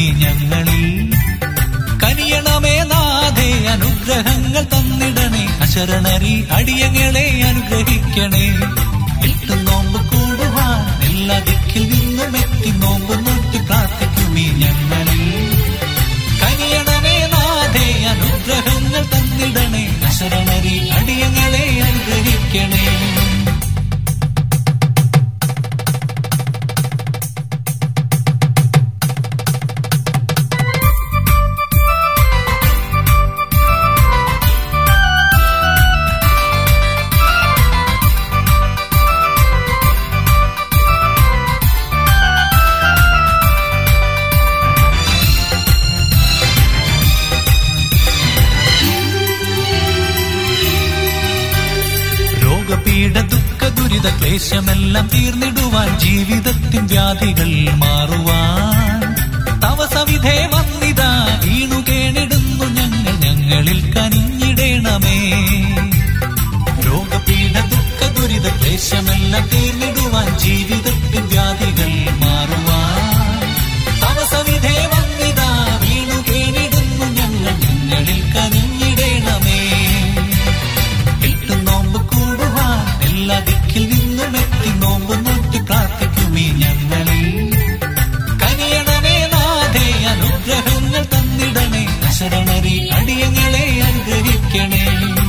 ഞങ്ങളിൽ കനിയണമേ നാഥേ അനുഗ്രഹങ്ങൾ തന്നിടണേ അശരണരി അടിയങ്ങളെ അനുഗ്രഹിക്കണേ എട്ട് നോമ്പ് കൂടുവാൻ എല്ലാ ദിക്കിൽ നിന്നും എത്തി നോമ്പ് നോക്കി പ്രാർത്ഥിക്കുമേ ഞങ്ങളിൽ കനിയണമേ നാഥേ അനുഗ്രഹങ്ങൾ തന്നിടണേ അശരണരി അടിയങ്ങളെ അനുഗ്രഹിക്കണേ രോഗപീഠ ദുഃഖ ദുരിത ക്ലേശമെല്ലാം തീർന്നിടുവാൻ ജീവിതത്തിൻ വ്യാധികൾ മാറുവാൻ തവസവിധേ വന്നിതാ വീണു കേണിടുന്നു ഞങ്ങൾ ഞങ്ങളിൽ കനിഞ്ഞിടേണമേ രോഗപീഠ ദുഃഖ ദുരിത ക്ലേശമെല്ലാം തീർന്നിടുവാൻ ജീവിതത്തിൻ വ്യാധികൾ മാറുവാൻ തവസവിധേ വന്നിതാ വീണു കേണിടുന്നു ഞങ്ങൾ ഞങ്ങളിൽ കനിഞ്ഞിടേണമേ എട്ട് നോമ്പ് കൂടുവാൻ എല്ലാ ദിക്കിൽ നിന്നും എത്തി നോമ്പ് നോക്കി പ്രാർത്ഥിക്കുമേ ഞങ്ങളിൽ കനിയണമേ നാഥേ അനുഗ്രഹങ്ങൾ തന്നിടണേ ശരണരി അടിയങ്ങളെ അനുഗ്രഹിക്കണേ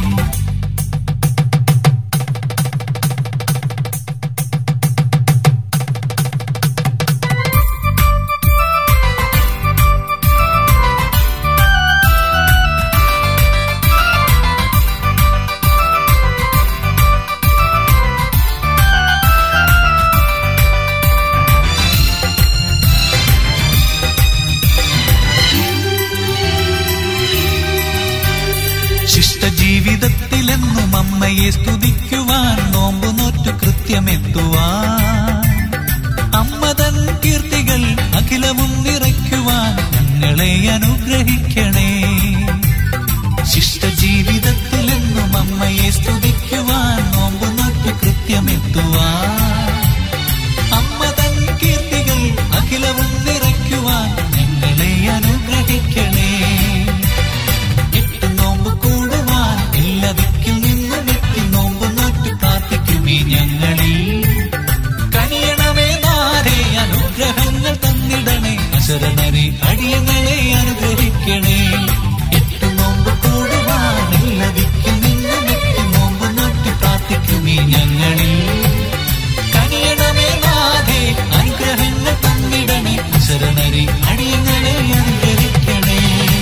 ശിഷ്ടജീവിതത്തിലെന്നും അമ്മയെ സ്തുതിക്കുവാൻ നോമ്പു നോറ്റു കൃത്യമെത്തുവാൻ അമ്മ തൻ കീർത്തികൾ അഖിലവും നിറയ്ക്കുവാൻ ഞങ്ങളെ അനുഗ്രഹിക്കണേ ശിഷ്ടജീവിതത്തിലെന്നും അമ്മയെ സ്തുതിക്കുവാൻ നോമ്പു നോറ്റു കൃത്യമെത്തുവാൻ അമ്മ തൻ കീർത്തികൾ അഖിലവും നിറയ്ക്കുവാൻ ഞങ്ങളെ അനുഗ്രഹിക്കണേ എട്ട് നോമ്പ് കൂടുവാൻ എല്ലാ ദിക്കിൽ നിന്നും എത്തി നോമ്പ് നോറ്റി പ്രാർത്ഥിക്കുമേ ഞങ്ങളിൽ കനിയണമേ നാരേ അനുഗ്രഹങ്ങൾ തന്നിടണേ അശരണരെ അടിയങ്ങളെ അനുഗ്രഹിക്കണേ എട്ട് നോമ്പ് കൂടുവാൻ എല്ലാ ദിക്കിൽ നിന്നും എത്തി നോമ്പ് നോറ്റി പ്രാർത്ഥിക്കുമേ ഞങ്ങളിൽ കനിയണമേ നാഥേ അനുഗ്രഹങ്ങൾ തന്നിടണേ അശരണരെ അടിയങ്ങളെ അനുഗ്രഹിക്കണേ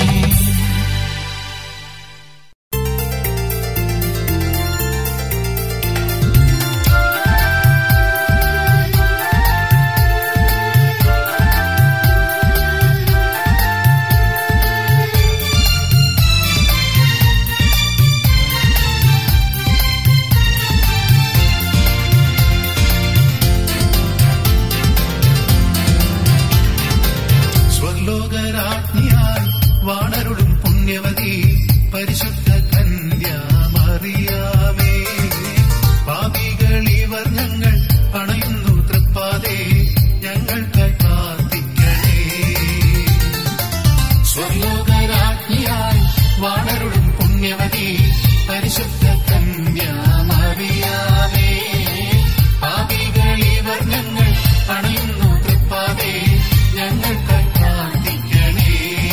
സ്വർലോകരാജ്ഞിയായി വാണരുളും പുണ്യവതി പരിശുദ്ധ കന്യാമറിയാമേ പാപികൾ ഇവർ ഞങ്ങൾ അണയുന്നു തൃപ്പാതെ ഞങ്ങൾക്കായി പ്രാർത്ഥിക്കണേ സ്വർലോകരാജ്ഞിയായി വാണരുളും പുണ്യവതി പരിശുദ്ധ കന്യാമറിയാമേ പാപികൾ ഇവർ ഞങ്ങൾ അണയുന്നു തൃപ്പാതെ ഞങ്ങൾക്കായി പ്രാർത്ഥിക്കണേ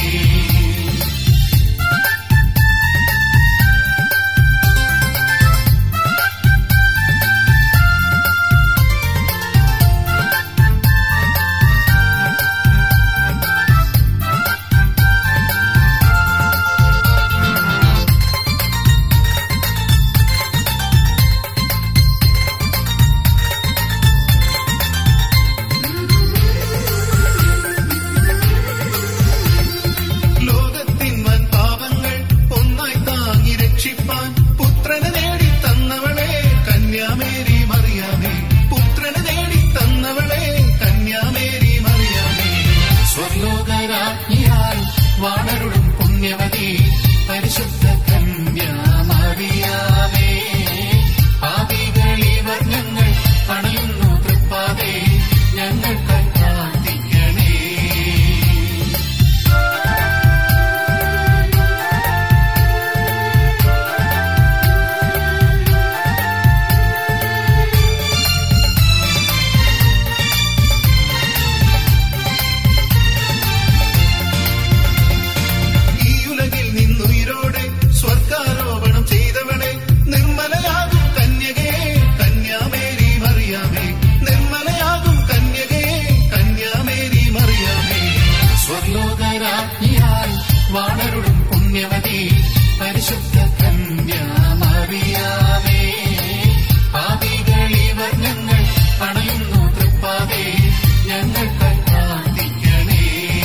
ലോകത്തിൻ വൻ പാപങ്ങൾ ഒന്നായി താങ്ങി രക്ഷിപ്പാൻ പുത്രനെ നേടി തന്നവളെ കന്യാമേരി മറിയാമേ പുത്രനെ നേടി തന്നവളെ കന്യാമേരി മറിയാമേ സ്വർലോകരാജ്ഞിയായി വാണരുളും പുണ്യവതി പരിശുദ്ധ കന്യാമറിയാമേ പാപികൾ ഇവർ ഞങ്ങൾ അണയുന്നു തൃപ്പാതെ ഞങ്ങൾക്കായി പ്രാർത്ഥിക്കണേ സ്വർലോകരാജ്ഞിയായി വാണരുടും പുണ്യവതി പരിശുദ്ധ കന്യാമറിയാമേ പാപികളിവർ ഞങ്ങൾ അണയുന്നു തൃപ്പാതെ ഞങ്ങൾക്ക് പ്രാർത്ഥിക്കണേ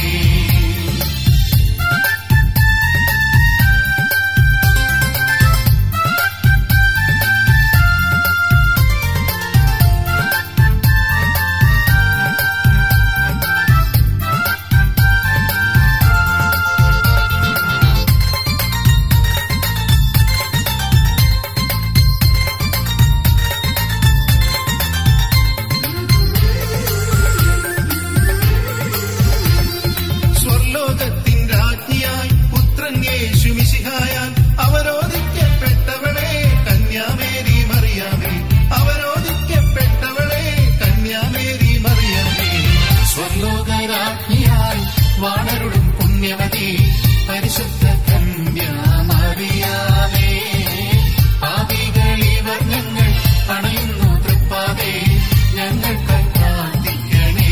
സ്വർലോകത്തിൻ രാജ്ഞിയായി പുത്രൻ യേശു മിശിഹായാൽ അവരോധിക്കപ്പെട്ടവളെ കന്യാമേരി മറിയാമേ അവരോധിക്കപ്പെട്ടവളെ കന്യാമേരി മറിയാമേ സ്വർലോകരാജ്ഞിയായി വാണരുടും പുണ്യവതി പരിശുദ്ധ കന്യാമറിയാമേ പാപികളിവർ ഞങ്ങൾ അണയുന്നു തൃപ്പാതെ ഞങ്ങൾക്ക് പ്രാർത്ഥിക്കണേ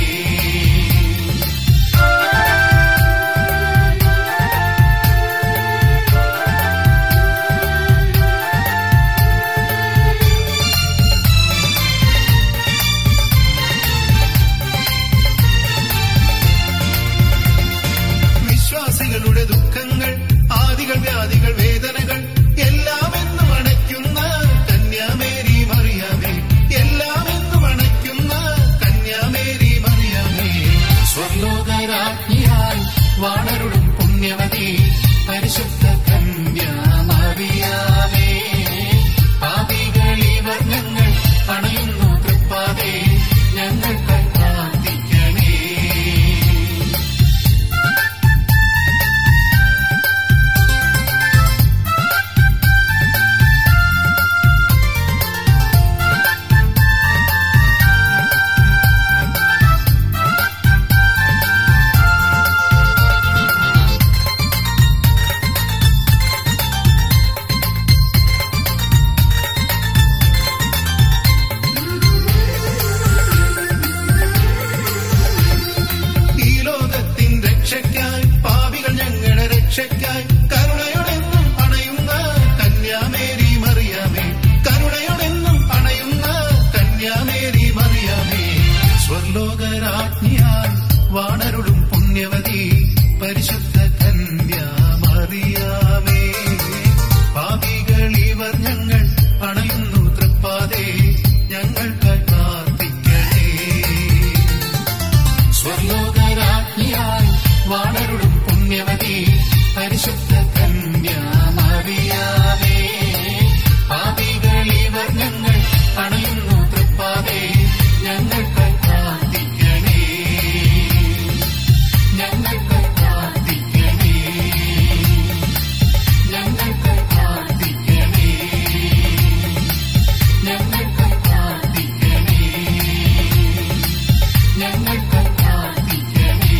വിശ്വാസികളുടെ ദുഃഖങ്ങൾ ആദികൾ വ്യാധികൾ വേദനകൾ എല്ലാം എന്നും അണയ്ക്കുന്ന കന്യാമേരി മറിയാമേ എല്ലാം എന്നും അണയ്ക്കുന്ന കന്യാമേരി മറിയാമേ സ്വർലോകരാജ്ഞിയായി വാണരുടും പുണ്യവതി പരിശുദ്ധ കന്യാമറിയാമേ പാപികളിവർ ഞങ്ങൾ അണയുന്നു തൃപ്പാതെ ഞങ്ങൾക്ക് പ്രാർത്ഥിക്കണേ ഈ ലോകത്തിൻ രക്ഷയ്ക്കായി പാപികൾ ഞങ്ങളുടെ രക്ഷയ്ക്കായി കരുണയോടെന്നും അണയുന്ന കന്യാമേരി മറിയാമേ കരുണയോടെന്നും അണയുന്ന കന്യാമേരി മറിയാമേ സ്വർലോകരാജ്ഞിയായി വാണരുടും പുണ്യവതി പരിശുദ്ധ കന്യാമറിയാമേ പാപികളിവർ ഞങ്ങൾ അണയുന്നു തൃപ്പാതെ ഞങ്ങൾക്ക് പ്രാർത്ഥിക്കണേ സ്വർലോകരാജ്ഞിയായി വാണരുടും പുണ്യവതി പരിശുദ്ധ കന്യാമറിയാമേ പാപികളിവർ ഞങ്ങൾ അണയുന്നു തൃപ്പാതെ ഞങ്ങൾക്ക് പ്രാർത്ഥിക്കണേ ഞങ്ങൾക്ക് പ്രാർത്ഥിക്കണേ ഞങ്ങൾക്ക് പ്രാർത്ഥിക്കണേ ഞങ്ങൾക്ക് പ്രാർത്ഥിക്കണേ ഞങ്ങൾക്ക് പ്രാർത്ഥിക്കണേ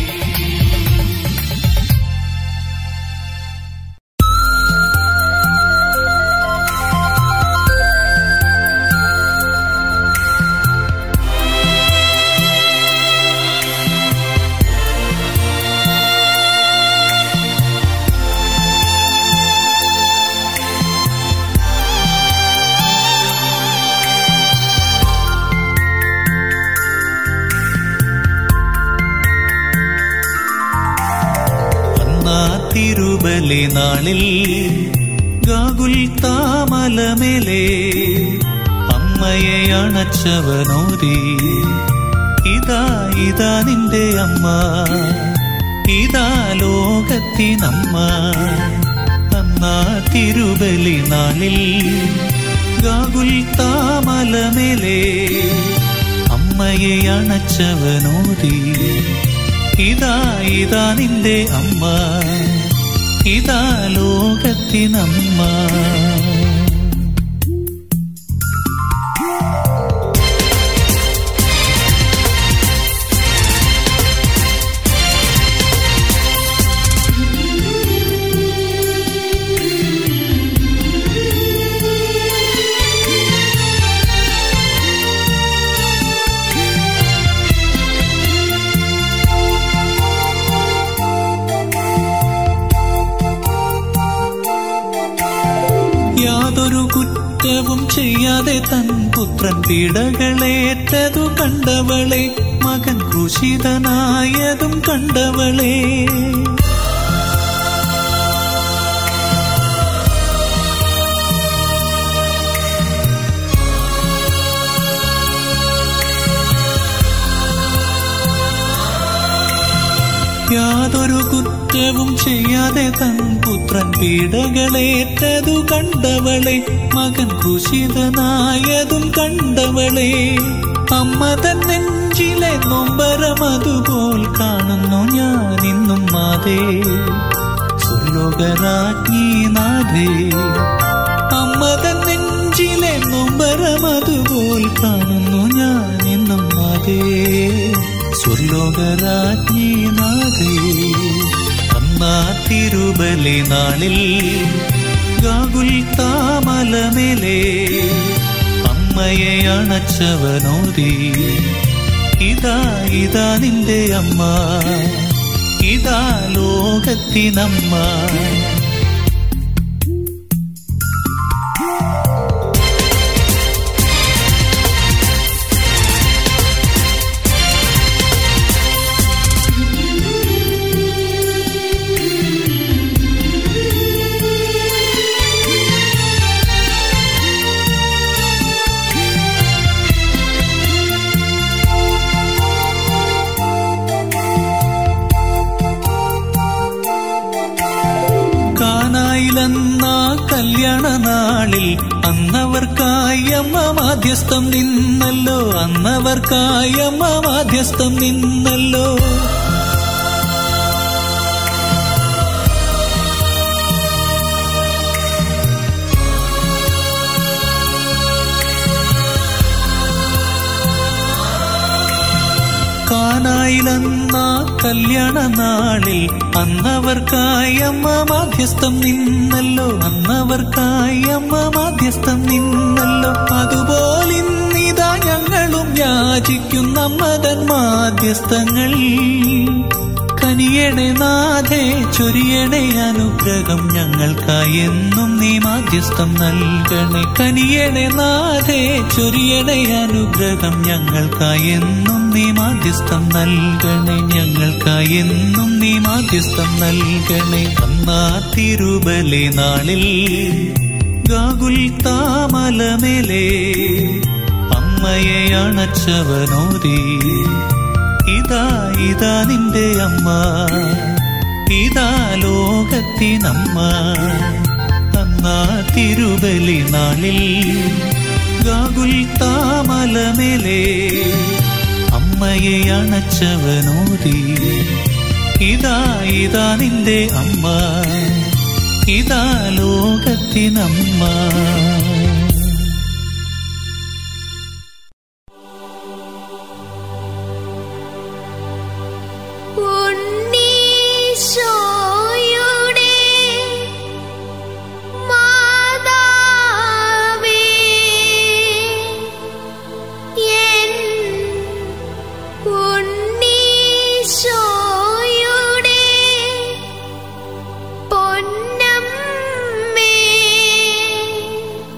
അന്നാ തിരുബലി നാളിൽ ഗാകുൽ താമലമേലെ അമ്മയെ അണച്ചവനോരി ഇതാ ഇതാ നിന്റെ അമ്മ ഇതാ ലോകത്തിനമ്മ അന്നാ തിരുബലി നാളിൽ ഗാകുൽ താമലമേലെ അമ്മയെ അണച്ചവനോരി ഇതാ ഇതാ നിന്റെ അമ്മ ഇതാ ലോകത്തിനമ്മ ചെയ്യാതെ തൻ പുത്രൻ പീഡകളേറ്റതു കണ്ടവളെ മകൻ ക്രൂശിതനായതും കണ്ടവളെ യാതൊരു കുറ്റവും ചെയ്യാതെ തൻ പുത്രൻ പീഡകളേറ്റതു കണ്ടവളെ മകൻ കുശിതനായതും കണ്ടവളെ അമ്മ തൻ നെഞ്ചിലെ നൊമ്പരം അതുപോൽ കാണുന്നു ഞാൻ ഇന്നും മാതേ സുലോകരാജ്ഞി നാഥേ അമ്മ തൻ നെഞ്ചിലെ നൊമ്പരം അതുപോൽ കാണുന്നു ഞാൻ ഇന്നും മാതേ സ്വർലോകരാജ്ഞി നാഥേ അന്നാ തിരുബലി നാളിൽ ഗാകുൽ താമലമേലേ അമ്മയെ അണച്ചവനോതി ഇതാ ഇതാ നിന്റെ അമ്മ ഇതാ ലോകത്തിനമ്മ കാനായിലെന്ന കല്യാണ നാളിൽ അന്നവർക്കായി അമ്മ മാധ്യസ്ഥം നിന്നല്ലോ അന്നവർക്കായി അമ്മ മാധ്യസ്ഥം നിന്നല്ലോ കാനായിലെന്ന കല്യാണ നാളിൽ അന്നവർക്കായി അമ്മ മാധ്യസ്ഥം നിന്നല്ലോ അന്നവർക്കായി അമ്മ മാധ്യസ്ഥം നിന്നല്ലോ അതുപോലിന്നിതാ ഞങ്ങളും യാചിക്കുന്ന അമ്മതൻ മാധ്യസ്ഥങ്ങൾ കനിയണേ നാഥേ ചൊരിയണേ അനുഗ്രഹം ഞങ്ങൾക്കായി എന്നും നീ മാധ്യസ്ഥം നൽകണേ കനിയണേ നാഥേ ചൊരിയണേ അനുഗ്രഹം ഞങ്ങൾക്കായി എന്നും നീ മാധ്യസ്ഥം നൽകണേ ഞങ്ങൾക്കായി എന്നും നീ മാധ്യസ്ഥം നൽകണേ അന്നാ തിരുബലി നാളിൽ ഗാകുൽ താമലമേലേ അമ്മയെ അണച്ചവനോതി ഇതാ ഇതാ നിന്റെ അമ്മ ഇതാ ലോകത്തിനമ്മ അന്നാ തിരുബലി നാളിൽ ഗാകുൽ താമലമേലേ അമ്മയെ അണച്ചവനോതി ഇതാ ഇതാ നിന്റെ അമ്മ ഇതാ ലോകത്തിനമ്മ ഉണ്ണീശോയുടെ മാതാവേ എൻ ഉണ്ണീശോയുടെ പൊന്നമ്മേ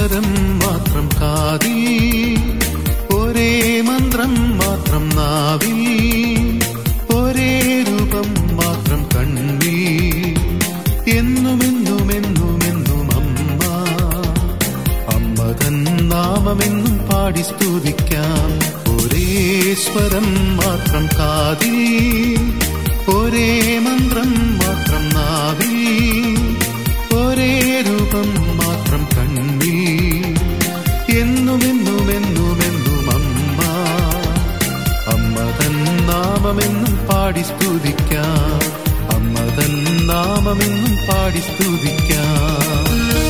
സ്വരം മാത്രം കാതിൽ ഒരേ മന്ത്രം മാത്രം നാവിൽ ഒരേ രൂപം മാത്രം കണ്ണിൽ എന്നുമെന്നുമെന്നുമെന്നും അമ്മ അമ്മ തൻ നാമമെന്നും പാടി സ്തുതിക്കാം ഒരേ സ്വരം മാത്രം കാതിൽ ഒരേ മന്ത്രം മാത്രം നാവിൽ ഒരേ രൂപം മാത്രം കണ്ണിൽ എന്നുമെന്നുമെന്നുമെന്നും അമ്മ അമ്മ തൻ നാമമെന്നും പാടി സ്തുതിക്കാം അമ്മ തൻ നാമമെന്നും പാടി സ്തുതിക്കാം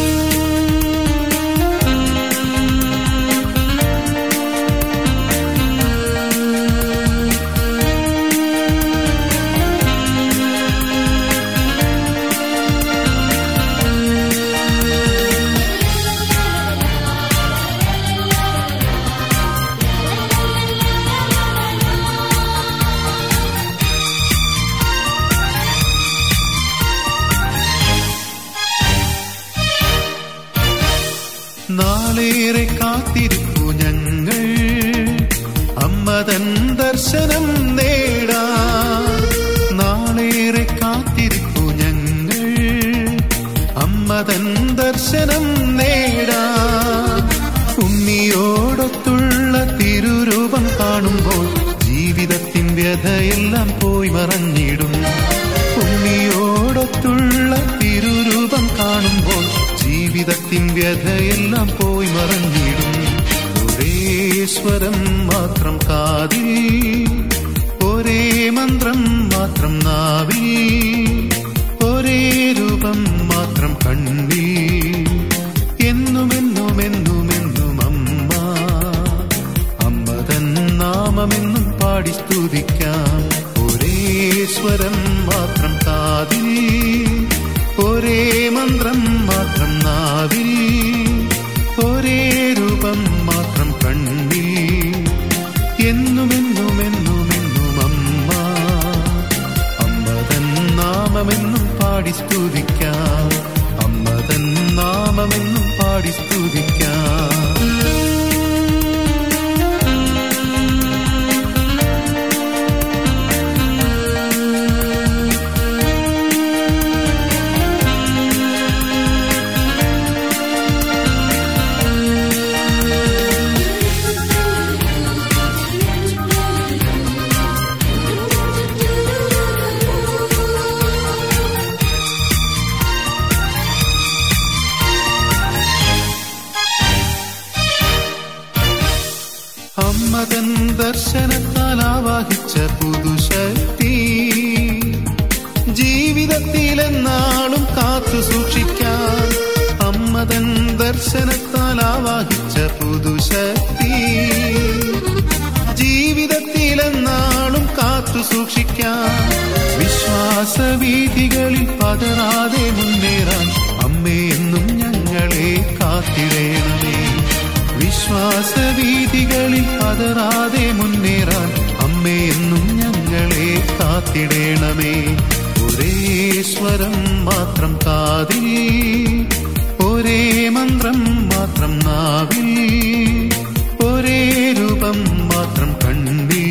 നാളേറെ കാത്തിരിപ്പു ഞങ്ങൾ അമ്മതൻ ദർശനം നേടാ നാളേറെ കാത്തിരിപ്പു ഞങ്ങൾ അമ്മതൻ ദർശനം നേടാ ഉണ്ണിയോടൊത്തുള്ള തിരുരൂപം കാണുമ്പോൾ ജീവിതത്തിൻ വ്യഥയെല്ലാം പോയി മറഞ്ഞിടും ഉണ്ണിയോടൊത്തുള്ള തിരുരൂപം കാണുമ്പോൾ ജീവിതത്തിൻ വ്യഥയെല്ലാം പോയി മറഞ്ഞിടും ഒരേ സ്വരം മാത്രം കാതിൽ ഒരേ മന്ത്രം മാത്രം നാവിൽ ഒരേ രൂപം മാത്രം കണ്ണിൽ എന്നുമെന്നുമെന്നുമെന്നും അമ്മ അമ്മ തൻ നാമമെന്നും പാടി സ്തുതിക്കാം ഒരേ സ്വരം മാത്രം കാതിൽ ഒരേ മന്ത്രം മാത്രം നാവിൽ ഒരേ രൂപം മാത്രം കണ്ണിൽ എന്നുമെന്നുമെന്നുമെന്നും അമ്മ അമ്മ തൻ നാമമെന്നും പാടി സ്തുതിക്കാം അമ്മ തൻ നാമമെന്നും പാടി സ്തുതിക്കാം അമ്മതൻ ദർശനത്താൽ ആവാഹിച്ച പുതുശക്തി ജീവിതത്തിലെന്നാളും കാത്തു സൂക്ഷിക്കാൻ അമ്മതൻ ദർശനത്താൽ ആവാഹിച്ച പുതുശക്തി ജീവിതത്തിലെന്നാളും കാത്തു സൂക്ഷിക്കാൻ വിശ്വാസവീതികളിൽ പതറാതെ മുന്നേറാൻ അമ്മയെന്നും ഞങ്ങളെ കാത്തിടേണമേ വിശ്വാസവീതികളിൽ പതറാതെ മുന്നേറാൻ അമ്മയെന്നും ഞങ്ങളെ കാത്തിടേണമേ ഒരേ സ്വരം മാത്രം കാതിൽ ഒരേ മന്ത്രം മാത്രം നാവിൽ ഒരേ രൂപം മാത്രം കണ്ണിൽ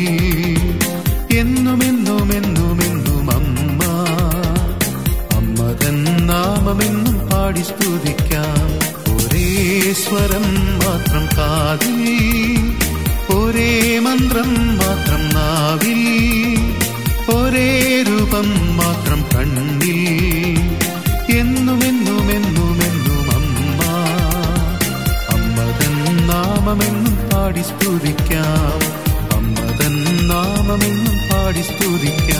എന്നുമെന്നുമെന്നുമെന്നും അമ്മ അമ്മ തൻ നാമമെന്നും പാടി സ്തുതിക്കാം ഒരേ സ്വരം മാത്രം കാതിൽ ഒരേ മന്ത്രം മാത്രം നാവിൽ ഒരേ രൂപം മാത്രം കണ്ണിൽ എന്നുമെന്നുമെന്നുമെന്നും അമ്മ അമ്മ തൻ നാമമെന്നും പാടി സ്തുതിക്കാം അമ്മ തൻ നാമമെന്നും പാടി സ്തുതിക്കാം